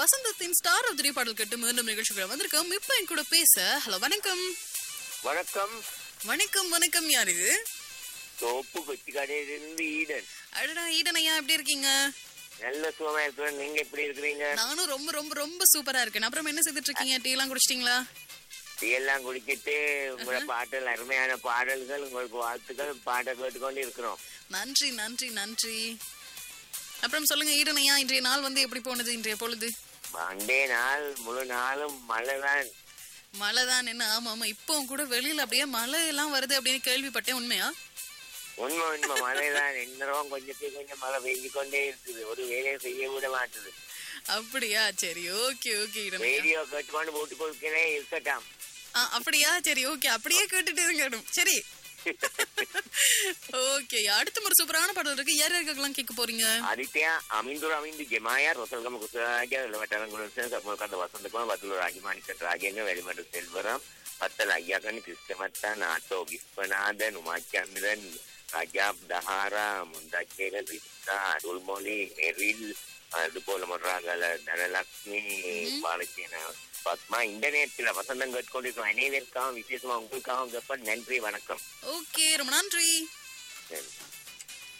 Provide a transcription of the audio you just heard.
வசந்தத்தின் star of three பாடல் கேட்டு மீண்டும் நிகழ்ச்சிகளை வந்திருக்கோம் இப்போ என் கூட பேச ஹலோ வணக்கம் வணக்கம் வணக்கம் வணக்கம் யார் இது சோப்பு கொச்சி கடையிலிருந்து ஈடன் அடடா ஈடனையா எப்படி இருக்கீங்க நல்ல சுகமா இருக்கிறேன் நீங்க எப்படி இருக்கிறீங்க நானும் ரொம்ப ரொம்ப ரொம்ப சூப்பரா இருக்கேன் அப்புறம் என்ன செய்துட்டு இருக்கீங்க டீ எல்லாம் குடிச்சிட்டீங்களா டீ எல்லாம் குடிச்சிட்டு உங்களோட பாடல் அருமையான பாடல்கள் உங்களுக்கு வாழ்த்துக்கள் பாட்டை கேட்டுக்கொண்டு இருக்கிறோம் நன்றி நன்றி நன்றி அப்புறம் சொல்லுங்க ஈடனையா இன்றைய நாள் வந்து எப்படி போனது இன்றைய பொழுது மண்டே நாள் முழு நாளும் மழை தான் மழை தான் என்ன ஆமா ஆமா இப்போ கூட வெளியில அப்படியே மழை எல்லாம் வருது அப்படின்னு கேள்விப்பட்டேன் உண்மையா உண்மை உண்மை மழை தான் எந்நேரம் கொஞ்சத்துக்கு கொஞ்சம் மழை பெஞ்சு கொண்டே இருக்குது ஒரு வேலையை செய்ய விட மாட்டுது அப்படியா சரி ஓகே ஓகே ஈடனையா ரேடியோ கேட்டுக்கொண்டு போட்டு கொடுக்கிறே இருக்கட்டாம் ஆ, அப்படியா சரி ஓகே அப்படியே கேட்டுட்டு இருங்கடும் சரி ஓகே அடுத்த ஒரு சூப்பரான பாடல் இருக்கு யார் யாருக்கெல்லாம் கேட்க போறீங்க ஆதித்யா அமிந்துර අමින්දු ගෙමායා රොසල්ගම කුසාජ ලවටරංගුලසෙන් සමුල්කන්ද වසන්තකම වතුල රාජමානික රාජයන වැඩිමට සෙල්වරම් පත්තල අයියාගනි කිස්තමත්තා නාටෝ ගිස්පනාද නුමාචන්ද්‍රන් රජාබ් දහාරා මුන්දච්චේල රිස්සා අඩුල්මොලි මෙරිල් அதுபோல மொர்ராகல தனலக்ஷ்மி பாலச்சேன பத்மா இன்டர்நெட்ல வசந்தம் கேட்டுக்கொண்டிருக்கோம் அனைவருக்காகவும் விசேஷமா உங்களுக்காகவும் நன்றி வணக்கம் ஓகே ரொம்ப நன்றி நன்றி